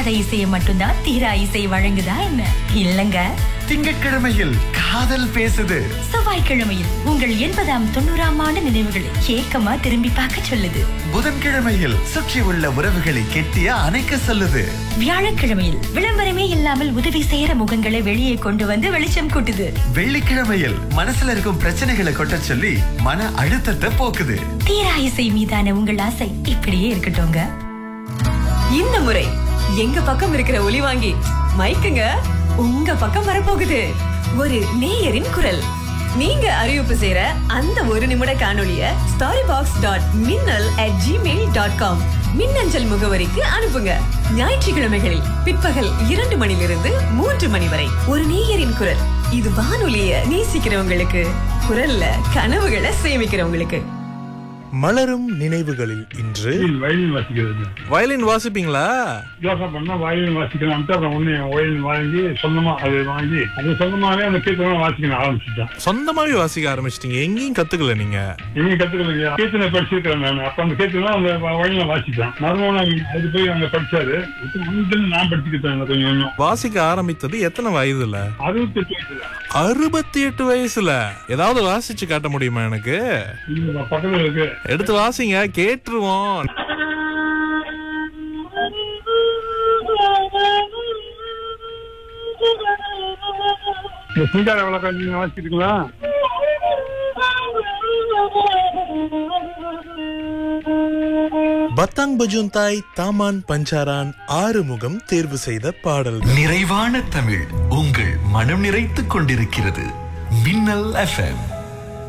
தீராத இசையை மட்டும்தான் தீரா இசை வழங்குதா என்ன இல்லங்க திங்கட்கிழமையில் காதல் பேசுது செவ்வாய்க்கிழமையில் உங்கள் எண்பதாம் தொண்ணூறாம் ஆண்டு நினைவுகளை ஏக்கமா திரும்பி பார்க்க சொல்லுது புதன்கிழமையில் சுற்றி உள்ள உறவுகளை கெட்டிய அணைக்க சொல்லுது வியாழக்கிழமையில் விளம்பரமே இல்லாமல் உதவி செய்யற முகங்களை வெளியே கொண்டு வந்து வெளிச்சம் கூட்டுது வெள்ளிக்கிழமையில் மனசுல இருக்கும் பிரச்சனைகளை கொட்ட சொல்லி மன அழுத்தத்தை போக்குது தீரா இசை மீதான உங்கள் ஆசை இப்படியே இருக்கட்டும்ங்க இந்த முறை எங்க பக்கம் இருக்கிற ஒலி வாங்கி மைக்குங்க உங்க பக்கம் வரப்போகுது ஒரு நேயரின் குரல் நீங்க அறிவிப்பு செய்யற அந்த ஒரு நிமிட காணொளிய story box dot minnal at Gmail dot com மின்னஞ்சல் முகவரிக்கு அனுப்புங்க ஞாயிற்றுக்கிழமைகளில் பிற்பகல் இரண்டு மணிலிருந்து மூன்று மணி வரை ஒரு நேயரின் குரல் இது வானொலிய நேசிக்கிறவங்களுக்கு குரல்ல கனவுகளை சேமிக்கிறவங்களுக்கு மலரும் நினைவுகளில் இன்று வயலின் வாசிக்கிறது வயலின் வாசிப்பீங்களா யோசனை பண்ணா வயலின் வாசிக்கலாம்ட்டு அப்புறம் ஒண்ணு வயலின் வாங்கி சொந்தமா அது வாங்கி அது சொந்தமாவே அந்த கீர்த்தனை வாசிக்க ஆரம்பிச்சுட்டேன் சொந்தமாவே வாசிக்க ஆரம்பிச்சிட்டீங்க எங்கேயும் கத்துக்கல நீங்க இவங்க கத்துக்கலைங்க கீர்த்தனை படிச்சிருக்கிறேன் நான் அப்ப அந்த கீர்த்தனை அந்த வயலின வாசிப்பேன் மறுபடியும் அது போய் அங்க படிச்சாரு இப்ப வந்து நான் படிச்சுக்கிட்டேன் கொஞ்சம் கொஞ்சம் வாசிக்க ஆரம்பித்தது எத்தனை வயதுல அறுபத்தெட்டு வயசுல அறுபத்தி எட்டு வயசுல ஏதாவது வாசிச்சு காட்ட முடியுமா எனக்கு இங்க பக்கத்துல இருக்கு எடுத்து வாசிங்க கேட்டுருவோம் இந்த சிங்கார விளக்கம் நீங்க வாசிக்கிறீங்களா பத்தாங் பஜுந்தாய் தாமான் பஞ்சாரான் ஆறுமுகம் தேர்வு செய்த பாடல்கள் நிறைவான தமிழ் உங்கள் மனம் நிறைத்துக் கொண்டிருக்கிறது மின்னல் எஃப்எம்